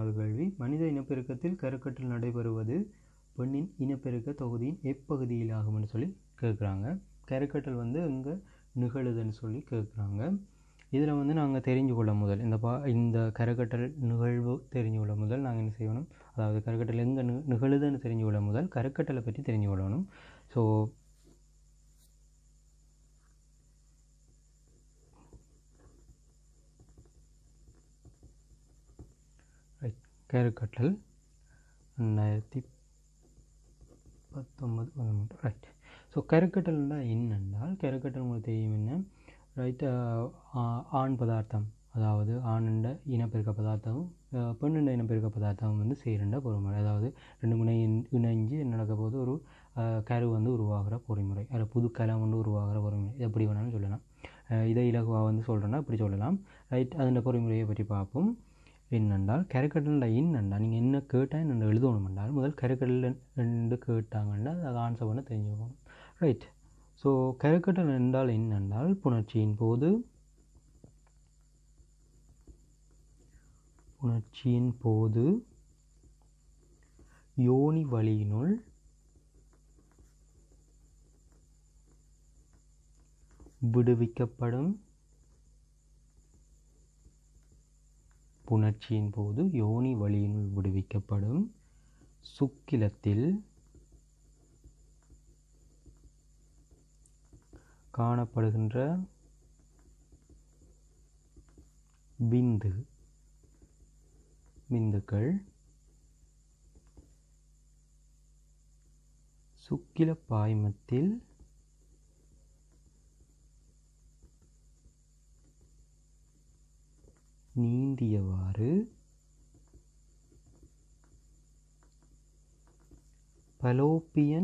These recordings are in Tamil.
ஒரு கேள்வி மனித இனப்பெருக்கத்தில் கருக்கட்டல் நடைபெறுவது பெண்ணின் இனப்பெருக்க தொகுதியின் எப்பகுதியில் ஆகும்னு சொல்லி கேட்குறாங்க கருக்கட்டல் வந்து எங்கே நிகழுதுன்னு சொல்லி கேட்குறாங்க இதில் வந்து நாங்கள் தெரிஞ்சு கொள்ள முதல் இந்த பா இந்த கருக்கட்டல் நிகழ்வு தெரிஞ்சு கொள்ள முதல் நாங்கள் என்ன செய்யணும் அதாவது கருக்கட்டல் எங்கே நி நிகழுதுன்னு தெரிஞ்சு கொள்ள முதல் கருக்கட்டலை பற்றி தெரிஞ்சு கொள்ளணும் ஸோ ரைட் கருக்கட்டல் ரெண்டாயிரத்தி பத்தொன்பது பதிமூன்று ரைட் ஸோ கருக்கட்டல்னா என்னென்றால் கருக்கட்டல் உங்களுக்கு தெரியும் என்ன ரைட் ஆண் பதார்த்தம் அதாவது ஆணுண்ட இனப்பெருக்க பதார்த்தமும் பெண்ணுண்ட இனப்பெருக்க பதார்த்தமும் வந்து சேருண்ட பொறுமுறை அதாவது ரெண்டு முனை இணைஞ்சு நடக்க போது ஒரு கரு வந்து உருவாகிற பொறிமுறை அதில் புது கலம் வந்து உருவாகிற பொறிமுறை எப்படி வேணாலும் சொல்லலாம் இதை இலகுவாக வந்து சொல்கிறேன்னா இப்படி சொல்லலாம் ரைட் அதன் பொறிமுறையை பற்றி பார்ப்போம் என்னென்றால் கரைக்கடலில் என்னென்றால் நீங்கள் என்ன கேட்டால் என்ன எழுதணும் என்றால் முதல் கரைக்கடலில் ரெண்டு கேட்டாங்கன்னா அது ஆன்சர் பண்ண தெரிஞ்சுக்கணும் ரைட் ஸோ கரைக்கடல் என்றால் என்னென்றால் புணர்ச்சியின் போது புணர்ச்சியின் போது யோனி வழியினுள் விடுவிக்கப்படும் புணர்ச்சியின் போது யோனி வழியினுள் விடுவிக்கப்படும் சுக்கிலத்தில் காணப்படுகின்ற பிந்து பிந்துக்கள் சுக்கில பாய்மத்தில் நீந்தியவாறு பலோப்பியன்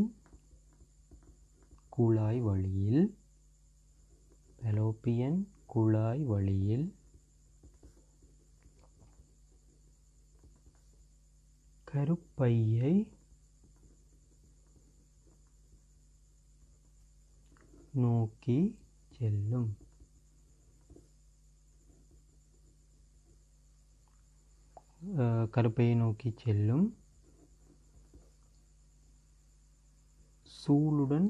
குழாய் வழியில் பலோப்பியன் குழாய் வழியில் கருப்பையை நோக்கி செல்லும் கருப்பையை நோக்கி செல்லும் சூளுடன்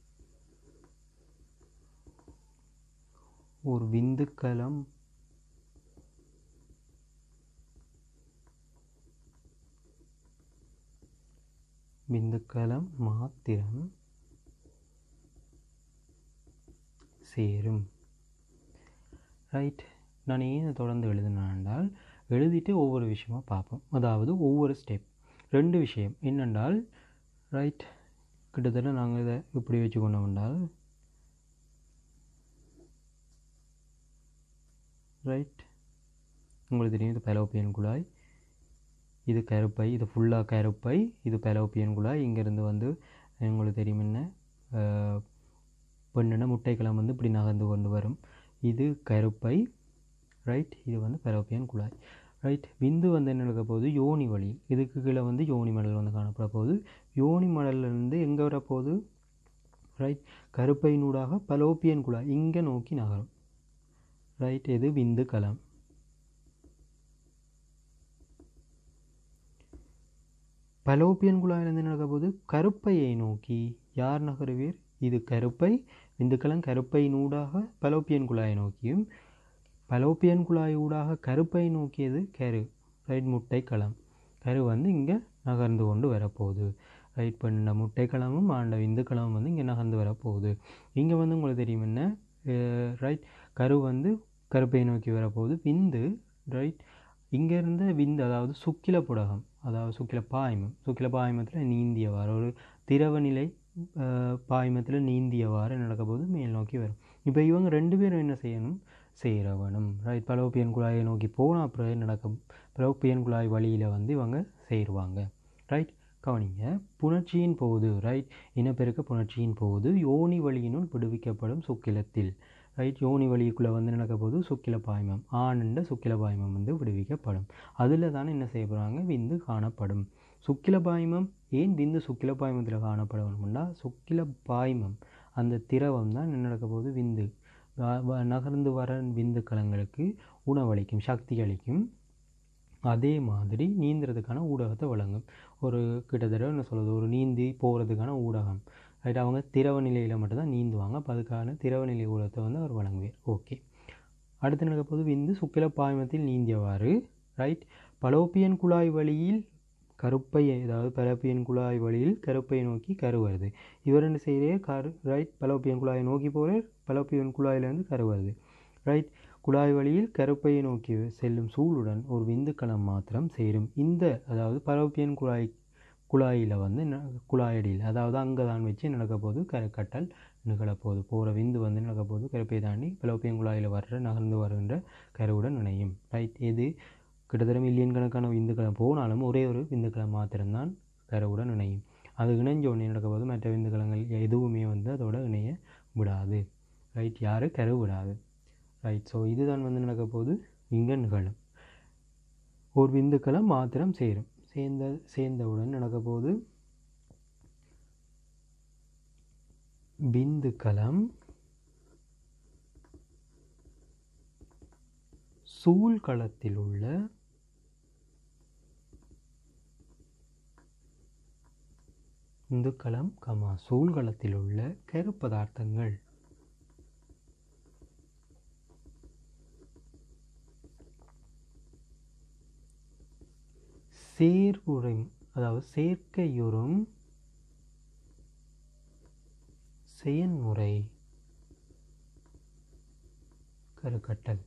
ஒரு விந்துக்கலம் விந்துக்கலம் மாத்திரம் சேரும் ரைட் நான் ஏன் தொடர்ந்து எழுதினேன் என்றால் எழுதிட்டு ஒவ்வொரு விஷயமாக பார்ப்போம் அதாவது ஒவ்வொரு ஸ்டெப் ரெண்டு விஷயம் என்னென்றால் ரைட் கிட்டத்தட்ட நாங்கள் இதை இப்படி வச்சுக்கொண்டோம் என்றால் ரைட் உங்களுக்கு தெரியும் இது பெலோப்பியன் குழாய் இது கருப்பை இது ஃபுல்லாக கருப்பை இது பெலோப்பியன் குழாய் இங்கேருந்து வந்து உங்களுக்கு தெரியும் என்ன பெண்ணுன முட்டைக்கிழமை வந்து இப்படி நகர்ந்து கொண்டு வரும் இது கருப்பை ரைட் இது வந்து பெரோப்பியன் குழாய் ரைட் விந்து வந்து என்ன நடக்க போகுது யோனி வழி இதுக்கு கீழே வந்து யோனி மடல் வந்து காணப்பட போகுது யோனி மடல்லேருந்து எங்கே வரப்போகுது ரைட் கருப்பையினூடாக பலோப்பியன் குழாய் இங்கே நோக்கி நகரும் ரைட் இது விந்து களம் பலோப்பியன் குழாயிலிருந்து நடக்க போது கருப்பையை நோக்கி யார் நகருவீர் இது கருப்பை விந்துக்களம் கருப்பையினூடாக பலோப்பியன் குழாயை நோக்கியும் பலோப்பியன் குழாய் ஊடாக கருப்பை நோக்கியது கரு ரைட் முட்டைக்களம் கரு வந்து இங்கே நகர்ந்து கொண்டு வரப்போகுது ரைட் பண்ண முட்டைக்களமும் ஆண்ட விந்துக்களமும் வந்து இங்கே நகர்ந்து வரப்போகுது இங்கே வந்து உங்களுக்கு தெரியும் என்ன ரைட் கரு வந்து கருப்பை நோக்கி வரப்போகுது விந்து ரைட் இங்கேருந்து விந்து அதாவது சுக்கில புடகம் அதாவது சுக்கில பாய்மம் சுக்கில பாய்மத்தில் நீந்தியவாறு ஒரு திரவ நிலை பாய்மத்தில் நீந்தியவாறு நடக்கும்போது மேல் நோக்கி வரும் இப்போ இவங்க ரெண்டு பேரும் என்ன செய்யணும் சேரவணும் ரைட் பலோப்பியன் குழாயை நோக்கி போனால் அப்புறம் நடக்கும் பலோப்பியன் குழாய் வழியில் வந்து இவங்க சேருவாங்க ரைட் கவனிங்க புணர்ச்சியின் போது ரைட் இனப்பெருக்க புணர்ச்சியின் போது யோனி வழியினுள் விடுவிக்கப்படும் சுக்கிலத்தில் ரைட் யோனி வழிக்குள்ளே வந்து நடக்க போது சுக்கில பாய்மம் ஆணுண்ட சுக்கில பாய்மம் வந்து விடுவிக்கப்படும் அதில் தானே என்ன செய்ய போகிறாங்க விந்து காணப்படும் சுக்கில பாய்மம் ஏன் விந்து சுக்கில பாய்மத்தில் காணப்படணும்னா சுக்கில பாய்மம் அந்த திரவம் தான் என்ன நடக்க போகுது விந்து நகர்ந்து வர விந்து கலங்களுக்கு உணவளிக்கும் சக்தி அளிக்கும் அதே மாதிரி நீந்துறதுக்கான ஊடகத்தை வழங்கும் ஒரு கிட்டத்தட்ட என்ன சொல்கிறது ஒரு நீந்தி போகிறதுக்கான ஊடகம் ரைட் அவங்க திரவ நிலையில் மட்டும்தான் நீந்துவாங்க அப்போ அதுக்கான திரவ நிலை ஊடகத்தை வந்து அவர் வழங்குவார் ஓகே அடுத்து நடக்க போது விந்து சுக்கில பாய்மத்தில் நீந்தியவாறு ரைட் பலோப்பியன் குழாய் வழியில் கருப்பை அதாவது பலோப்பியன் குழாய் வழியில் கருப்பையை நோக்கி கரு வருது இவர் என்ன செய்கிறே கரு ரைட் பலோப்பியன் குழாயை நோக்கி போகிறார் பலோப்பியன் குழாயிலேருந்து கரு வருது ரைட் குழாய் வழியில் கருப்பையை நோக்கி செல்லும் சூளுடன் ஒரு விந்துக்கலம் மாத்திரம் சேரும் இந்த அதாவது பலோப்பியன் குழாய் குழாயில் வந்து ந- குழாயடியில் அதாவது அங்கே தான் வச்சு நடக்க போது கருக்கட்டல் நிகழப்போகுது போகிற விந்து வந்து நடக்க போது கருப்பை தாண்டி பலோப்பியன் குழாயில் வர்ற நகர்ந்து வருகின்ற கருவுடன் இணையும் ரைட் இது கிட்டத்தட்ட மில்லியன் கணக்கான விந்துக்களை போனாலும் ஒரே ஒரு விந்துக்களை மாத்திரம்தான் கருவுடன் இணையும் அது இணைஞ்ச உடனே நடக்க போது மற்ற விந்துக்களங்கள் எதுவுமே வந்து அதோட இணைய விடாது ரைட் யாரு கரு விடாது ரைட் ஸோ இதுதான் வந்து நடக்க போது இங்கே நிகழும் ஒரு விந்துக்களை மாத்திரம் சேரும் சேர்ந்த சேர்ந்தவுடன் நடக்க போது பிந்துக்களம் சூழ்களத்தில் உள்ள இந்துக்களம் கமா சூழ்களத்தில் உள்ள கரு பதார்த்தங்கள் சேர்வுரை அதாவது சேர்க்கையுறும் செயன்முறை கருக்கட்டல்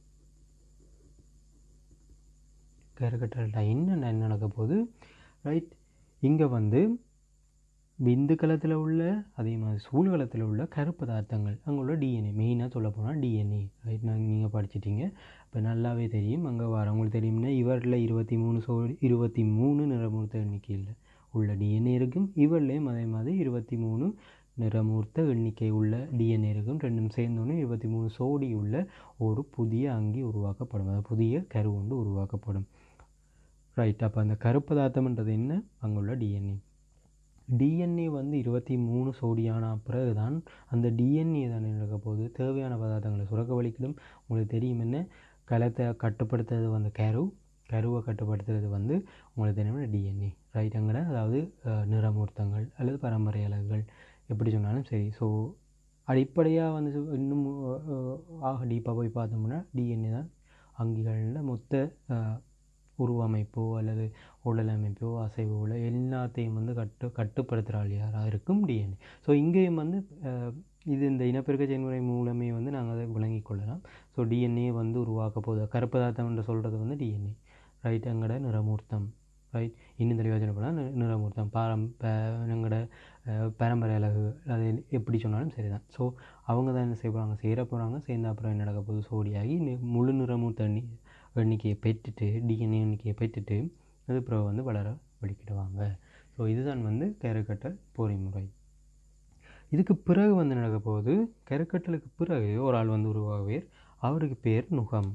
கருக்கட்டல்டா என்ன ந- நடக்க போகுது ரைட் இங்கே வந்து விந்துக்களத்தில் உள்ள அதே மாதிரி சூழ்களத்தில் உள்ள கரு பதார்த்தங்கள் அங்கே உள்ள டிஎன்ஏ மெயினாக சொல்ல போனால் டிஎன்ஏ ரைட் நாங்கள் நீங்கள் படிச்சிட்டீங்க இப்போ நல்லாவே தெரியும் அங்கே வர உங்களுக்கு தெரியும்னா இவரில் இருபத்தி மூணு சோ இருபத்தி மூணு நிறமூர்த்த எண்ணிக்கையில் உள்ள டிஎன்ஏ இருக்கும் இவர்லேயும் அதே மாதிரி இருபத்தி மூணு நிறமூர்த்த எண்ணிக்கை உள்ள டிஎன்ஏ இருக்கும் ரெண்டும் சேர்ந்தோன்னே இருபத்தி மூணு சோடி உள்ள ஒரு புதிய அங்கி உருவாக்கப்படும் அதாவது புதிய கரு ஒன்று உருவாக்கப்படும் ரைட் அப்போ அந்த கரு பதார்த்தம்ன்றது என்ன அங்குள்ள டிஎன்ஏ டிஎன்ஏ வந்து இருபத்தி மூணு சோடியான பிறகு தான் அந்த டிஎன்ஏ தான் நடக்க போகுது தேவையான பதார்த்தங்களை சுரக்க வலிக்கிடும் உங்களுக்கு தெரியும் என்ன கலத்தை கட்டுப்படுத்துறது வந்து கரு கருவை கட்டுப்படுத்துறது வந்து உங்களுக்கு தெரியும் டிஎன்ஏ ரைட் அங்கே அதாவது அஹ், நிறமூர்த்தங்கள் அல்லது பரம்பரை அலகுகள் எப்படி சொன்னாலும் சரி ஸோ அடிப்படையாக வந்து சொ- இன்னும் அஹ், ஆக டீப்பாக போய் பார்த்தோம்னா டிஎன்ஏ தான் அங்கிகளில் மொத்த அஹ், உருவமைப்போ அல்லது உடல் அமைப்போ அசைவுகளோ எல்லாத்தையும் வந்து கட்டு கட்டுப்படுத்துகிறாள் யாராக இருக்கும் டிஎன்ஏ ஸோ இங்கேயும் வந்து அஹ், இது இந்த இனப்பெருக்க செயல்முறை மூலமே வந்து நாங்கள் அதை விளங்கிக் கொள்ளலாம் ஸோ டிஎன்ஏ வந்து உருவாக்க போகுது கருப்பதார்த்தம் என்று சொல்கிறது வந்து டிஎன்ஏ ரைட் எங்கட நிறமூர்த்தம் ரைட் இன்னும் தெளிவாக சொல்ல போனால் நி- நிறமூர்த்தம் பாரம் ப- எங்கட அஹ், பரம்பரை அழகு அது எப்படி சொன்னாலும் சரிதான் ஸோ அவங்க தான் என்ன செய்ய போகிறாங்க சேர போகிறாங்க சேர்ந்த அப்புறம் என்ன நடக்க போகுது சோடியாகி நி- முழு நிறமூர்த்த எண்ணி எண்ணிக்கையை பெற்றுட்டு டிஎன்ஏ எண்ணிக்கையை பெற்றுட்டு அது அப்புறம் வந்து வளர வலிக்கிடுவாங்க ஸோ இதுதான் வந்து கருக்கட்டல் பொறிமுறை இதுக்கு பிறகு வந்து நடக்க போகுது கருக்கட்டலுக்கு பிறகு ஒரு ஆள் வந்து உருவாகுவார் அவருக்கு பேர் நுகம்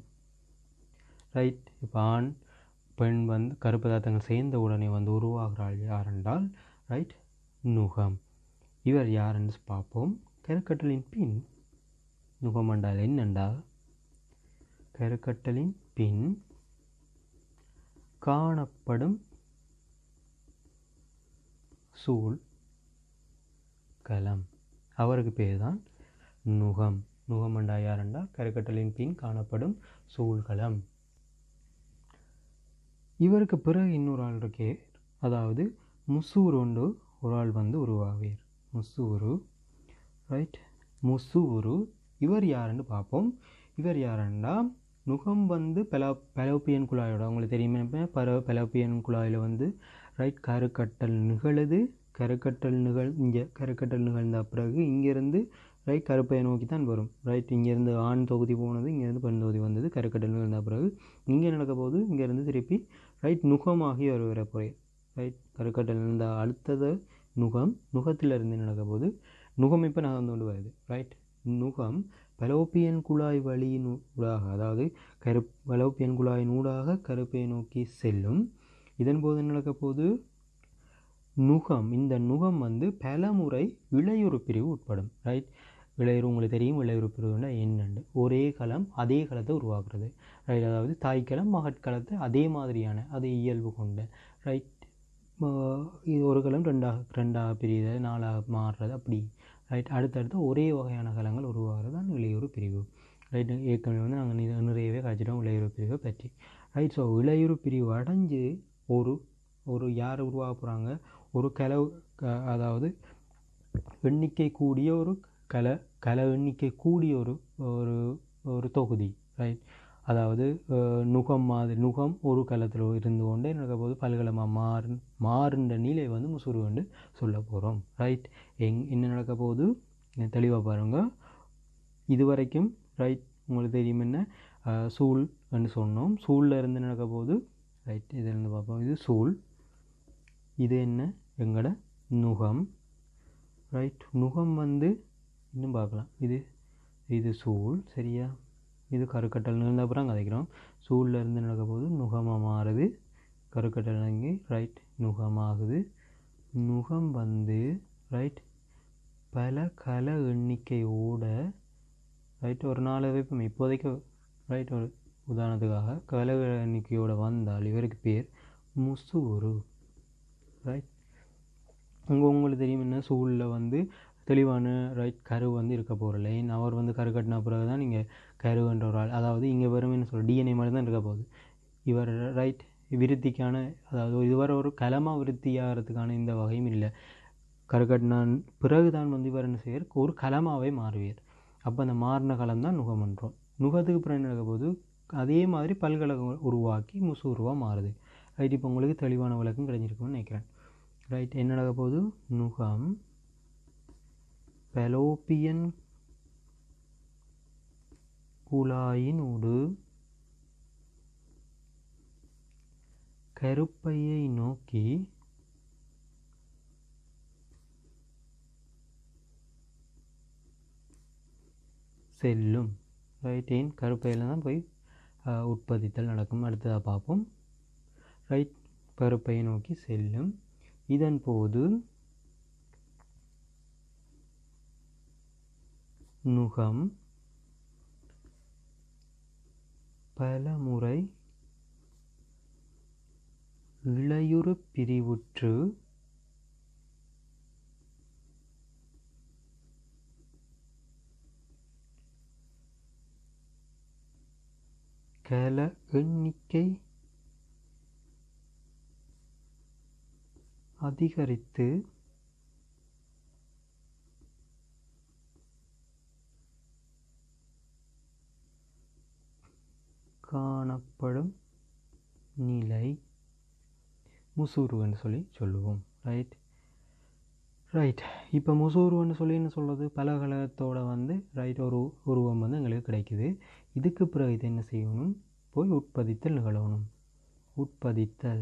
ரைட் இப்போ ஆண் பெண் வந்து கருப்பு பதார்த்தங்கள் சேர்ந்த உடனே வந்து உருவாகிறாள் யார் என்றால் ரைட் நுகம் இவர் யார் என்று பார்ப்போம் கருக்கட்டலின் பின் நுகம் என்றால் என்னென்றால் கருக்கட்டலின் பின் காணப்படும் சூழ் களம் அவருக்கு பேர் தான் நுகம் நுகம் என்றா யார் என்றால் கருக்கட்டலின் பின் காணப்படும் சூழ்களம் இவருக்கு பிறகு இன்னொரு ஆள் இருக்கே அதாவது முசூர் ஒன்று ஒரு ஆள் வந்து உருவாவீர் முசூரு ரைட் முசூரு இவர் யாருன்னு பார்ப்போம் இவர் யாருன்னா நுகம் வந்து பெலா பெலோப்பியன் குழாயோட உங்களுக்கு தெரியுமே இப்ப பர பெலோப்பியன் குழாயில் வந்து ரைட் கருக்கட்டல் நிகழுது கருக்கட்டல் நிகழ் இங்கே கருக்கட்டல் நிகழ்ந்த பிறகு இங்கேருந்து ரைட் கருப்பையை நோக்கி தான் வரும் ரைட் இங்கேருந்து ஆண் தொகுதி போனது இங்கேருந்து பெண் தொகுதி வந்தது கருக்கட்டல் நிகழ்ந்த பிறகு இங்கே நடக்க போது இங்கேருந்து திருப்பி ரைட் நுகமாகி ஒரு வர போகிறேன் ரைட் கருக்கட்டல் இருந்த அடுத்தது நுகம் நுகத்திலிருந்து நடக்க போது நுகம் இப்போ நகர்ந்து கொண்டு வருது ரைட் நுகம் பலோப்பியன் குழாய் வழியின் ஊடாக அதாவது கரு பலோப்பியன் குழாயின் ஊடாக கருப்பையை நோக்கி செல்லும் இதன் போது என்ன நடக்க போகுது நுகம் இந்த நுகம் வந்து பல முறை இளையுறு பிரிவு உட்படும் ரைட் இளையுறு உங்களுக்கு தெரியும் இளையுறு பிரிவுனா என்னண்டு ஒரே களம் அதே களத்தை உருவாக்குறது ரைட் அதாவது தாய்க்களம் மகட்களத்தை அதே மாதிரியான அதே இயல்பு கொண்ட ரைட் இது ஒரு களம் ரெண்டாக ரெண்டாக பிரியுது நாலாக மாறுறது அப்படி ரைட் அடுத்தடுத்து ஒரே வகையான களங்கள் உருவாகிறது தான் இளையுறு பிரிவு ரைட் ஏற்கனவே வந்து நாங்கள் நி- நிறையவே காய்ச்சிட்டோம் இளையுறு பிரிவை பற்றி ரைட் ஸோ இளையுறு பிரிவு அடைஞ்சு ஒரு ஒரு யார் உருவாக போகிறாங்க ஒரு கலவு க- அதாவது எண்ணிக்கை கூடிய ஒரு கல கல எண்ணிக்கை கூடிய ஒரு ஒரு ஒரு தொகுதி ரைட் அதாவது அஹ், நுகம் மாதிரி நுகம் ஒரு களத்தில் இருந்து கொண்டே நடக்க போது பல்கலமாக மாறு மாறுன்ற நிலை வந்து முசுறு வந்து சொல்ல போகிறோம் ரைட் எங் என்ன நடக்க போகுது தெளிவாக பாருங்கள் இது வரைக்கும் ரைட் உங்களுக்கு தெரியும் என்ன அஹ், சூல் என்று சொன்னோம் சூழில் இருந்து நடக்க போகுது ரைட் இதிலிருந்து பார்ப்போம் இது சூல் இது என்ன எங்கட நுகம் ரைட் நுகம் வந்து இன்னும் பார்க்கலாம் இது இது சூல் சரியா இது கருக்கட்டல் நிறந்த அப்புறம் கதைக்கிறோம் சூழில் இருந்து நடக்க போது நுகமாக மாறுது கருக்கட்டல் இறங்கி ரைட் நுகமாகுது நுகம் வந்து ரைட் பல கல எண்ணிக்கையோட ரைட் ஒரு நாலு வைப்போம் இப்போதைக்கு ரைட் ஒரு உதாரணத்துக்காக கல எண்ணிக்கையோட வந்தால் இவருக்கு பேர் முசூரு ரைட் அங்கே உங்களுக்கு தெரியும் என்ன சூழலில் வந்து தெளிவான ரைட் கரு வந்து இருக்க போகிறல ஏன் அவர் வந்து கரு கட்டின பிறகு தான் நீங்கள் கருன்ற ஒரு ஆள் அதாவது இங்கே வெறும் என்ன சொல்ல டிஎன்ஏ மாதிரி தான் இருக்க போகுது இவர் ரைட் விருத்திக்கான அதாவது இதுவரை ஒரு கலமாக விருத்தியாகிறதுக்கான இந்த வகையும் இல்லை கருக்கட்டினான் பிறகு தான் வந்து இவர் என்ன செய்வார் ஒரு கலமாகவே மாறுவார் அப்போ அந்த மாறின கலம் தான் நுகமன்றோம் நுகத்துக்கு பிறகு என்ன நடக்க போகுது அதே மாதிரி பல்கலகம் உருவாக்கி முசூருவாக மாறுது ரைட் இப்போ உங்களுக்கு தெளிவான விளக்கம் கிடைஞ்சிருக்கும்னு நினைக்கிறேன் ரைட் என்ன நடக்க போகுது நுகம் பெலோப்பியன் குழாயினோடு கருப்பையை நோக்கி செல்லும் ரைட் ஏன் கருப்பையில் தான் போய் அஹ், உட்பதித்தல் நடக்கும் அடுத்ததாக பார்ப்போம் ரைட் கருப்பையை நோக்கி செல்லும் இதன் போது நுகம் பலமுறை இளையுறு பிரிவுற்று கல எண்ணிக்கை அதிகரித்து காணப்படும் நிலை முசூருன்னு சொல்லி சொல்லுவோம் ரைட் ரைட் இப்போ முசூருன்னு சொல்லி என்ன சொல்கிறது பலகலத்தோட வந்து ரைட் ஒரு உருவம் வந்து எங்களுக்கு கிடைக்குது இதுக்கு பிறகு இது என்ன செய்யணும் போய் உட்பதித்தல் நிகழணும் உட்பதித்தல்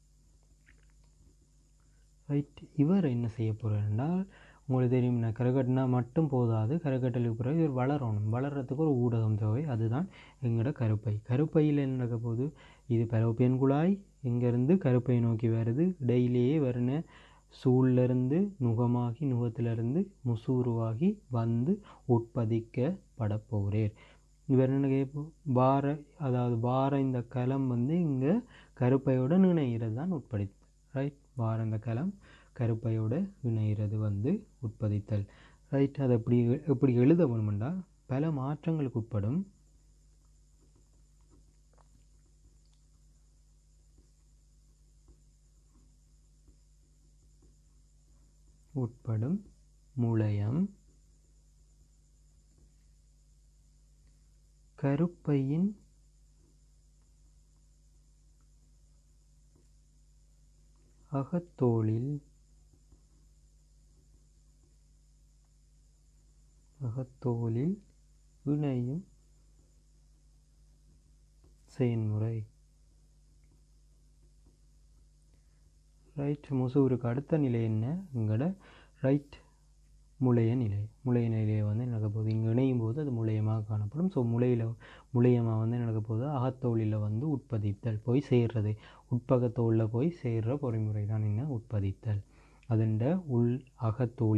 ரைட் இவர் என்ன செய்ய போகிறார் உங்களுக்கு தெரியும் நான் கருக்கட்டினா மட்டும் போதாது கருக்கட்டலுக்கு பிறகு இவர் வளரணும் வளர்கிறதுக்கு ஒரு ஊடகம் தேவை அதுதான் எங்களோட கருப்பை கருப்பையில் என்ன நடக்க போகுது இது பரோப்பியன் குழாய் இங்கேருந்து கருப்பை நோக்கி வருது இடையிலேயே வருன சூழ்லேருந்து நுகமாகி நுகத்திலிருந்து முசூருவாகி வந்து உட்பதிக்கப்பட போகிறேர் இவர் என்ன கேட்போம் பார அதாவது பார இந்த களம் வந்து இங்கே கருப்பையோட இணைகிறது தான் உட்படித்தல் ரைட் பார இந்த களம் கருப்பையோட இணைகிறது வந்து உட்பதித்தல் ரைட் அதை எப்படி எப்படி எழுத வேணுமெண்டா பல மாற்றங்களுக்கு உட்படும் உட்படும் முளையம் கருப்பையின் அகத்தோலில் அகத்தோலில் இணையும் செயன்முறை ரைட் முசூருக்கு அடுத்த நிலை என்ன எங்களோட ரைட் முளைய நிலை முளைய நிலையை வந்து நடக்க போகுது இங்கே இணையும் போது அது முளையமாக காணப்படும் ஸோ முளையில் முளையமாக வந்து நடக்க போகுது அகத்தோலில் வந்து உட்பதித்தல் போய் சேர்றது உட்பகத்தோலில் போய் சேர்ற பொறிமுறை தான் என்ன உட்பதித்தல் அதுண்ட உள் அகத்தோலில்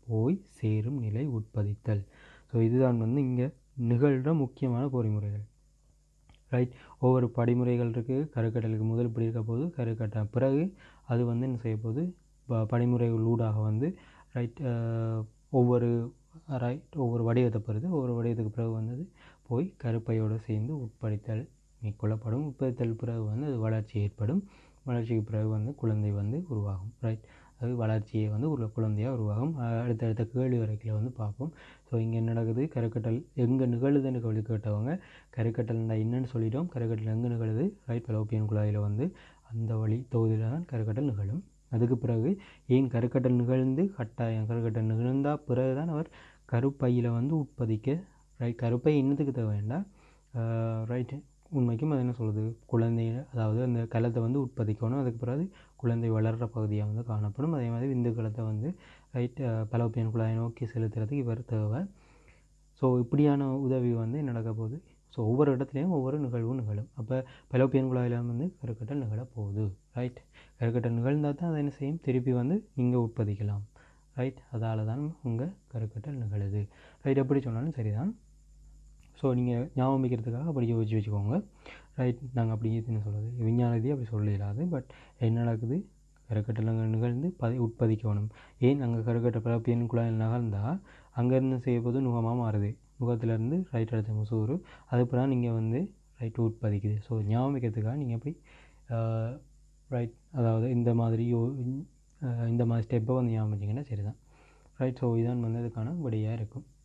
போய் சேரும் நிலை உட்பதித்தல் ஸோ இதுதான் வந்து இங்கே நிகழ்கிற முக்கியமான பொறிமுறைகள் ரைட் ஒவ்வொரு படிமுறைகள் இருக்குது கருக்கட்டலுக்கு முதல் இப்படி இருக்க போது கருக்கட்ட பிறகு அது வந்து என்ன செய்ய போகுது ப படிமுறைகள் ஊடாக வந்து ரைட் ஒவ்வொரு ரைட் ஒவ்வொரு வடிவத்தை பெறுது ஒவ்வொரு வடிவத்துக்கு பிறகு வந்தது போய் கருப்பையோடு சேர்ந்து உட்படித்தல் மேற்கொள்ளப்படும் உட்படுத்தல் பிறகு வந்து அது வளர்ச்சி ஏற்படும் வளர்ச்சிக்கு பிறகு வந்து குழந்தை வந்து உருவாகும் ரைட் அது வளர்ச்சியை வந்து ஒரு குழந்தையாக உருவாகும் அஹ் அடுத்தடுத்த கேள்வி வரைக்கும் வந்து பார்ப்போம் ஸோ இங்கே என்ன நடக்குது கருக்கட்டல் எங்கே நிகழுதுன்னு கேள்வி கேட்டவங்க கருக்கட்டல்னா என்னன்னு சொல்லிட்டோம் கருக்கட்டல் எங்கே நிகழுது ரைட் பலோப்பியன் குழாயில் வந்து அந்த வழி தொகுதியில் தான் கருக்கட்டல் நிகழும் அதுக்கு பிறகு ஏன் கருக்கட்டல் நிகழ்ந்து கட்டாயம் கருக்கட்டல் நிகழ்ந்தால் பிறகு தான் அவர் கருப்பையில் வந்து உட்பதிக்க ரைட் கருப்பை இன்னத்துக்கு தேவை வேண்டாம் ரைட் உண்மைக்கும் அது என்ன சொல்லுது குழந்தை அதாவது அந்த கலத்தை வந்து உட்பதிக்கணும் அதுக்கு பிறகு குழந்தை வளர்கிற பகுதியாக வந்து காணப்படும் அதே மாதிரி விந்து கலத்தை வந்து ரைட் பலோப்பியன் குழாயை நோக்கி செலுத்துறதுக்கு இவர் தேவை ஸோ இப்படியான உதவி வந்து நடக்க போகுது ஸோ ஒவ்வொரு இடத்துலையும் ஒவ்வொரு நிகழ்வும் நிகழும் அப்போ பலோப்பியன் குழாயில் வந்து கருக்கட்டல் நிகழ போகுது ரைட் கருக்கட்டல் நிகழ்ந்தால் தான் அதை என்ன செய்யும் திருப்பி வந்து இங்கே உட்பதிக்கலாம் ரைட் அதால் தான் உங்கள் கருக்கட்டல் நிகழுது ரைட் எப்படி சொன்னாலும் சரிதான் ஸோ நீங்கள் ஞாபகம் வைக்கிறதுக்காக அப்படி யோசிச்சு வச்சுக்கோங்க ரைட் நாங்கள் அப்படி என்ன சொல்கிறது விஞ்ஞான ரீதியாக அப்படி சொல்ல இயலாது பட் என்ன நடக்குது கருக்கட்டலங்கள் நிகழ்ந்து பதி உட்பதிக்கணும் ஏன் அங்கே கருக்கட்ட பிறப்பியன் குழாயில் நகர்ந்தால் அங்கேருந்து செய்யப்போது நுகமாக மாறுது நுகத்திலேருந்து ரைட் அடுத்த முசூறு அதுக்கப்புறம் நீங்கள் வந்து ரைட் உட்பதிக்குது ஸோ ஞாபகம் வைக்கிறதுக்காக நீங்கள் எப்படி ரைட் அதாவது இந்த மாதிரி யோ அஹ் இந்த மாதிரி ஸ்டெப்பை வந்து ஞாபகம் வச்சிங்கன்னா சரி தான் ரைட் ஸோ இதான் வந்து அதுக்கான விடையாக இருக்கும்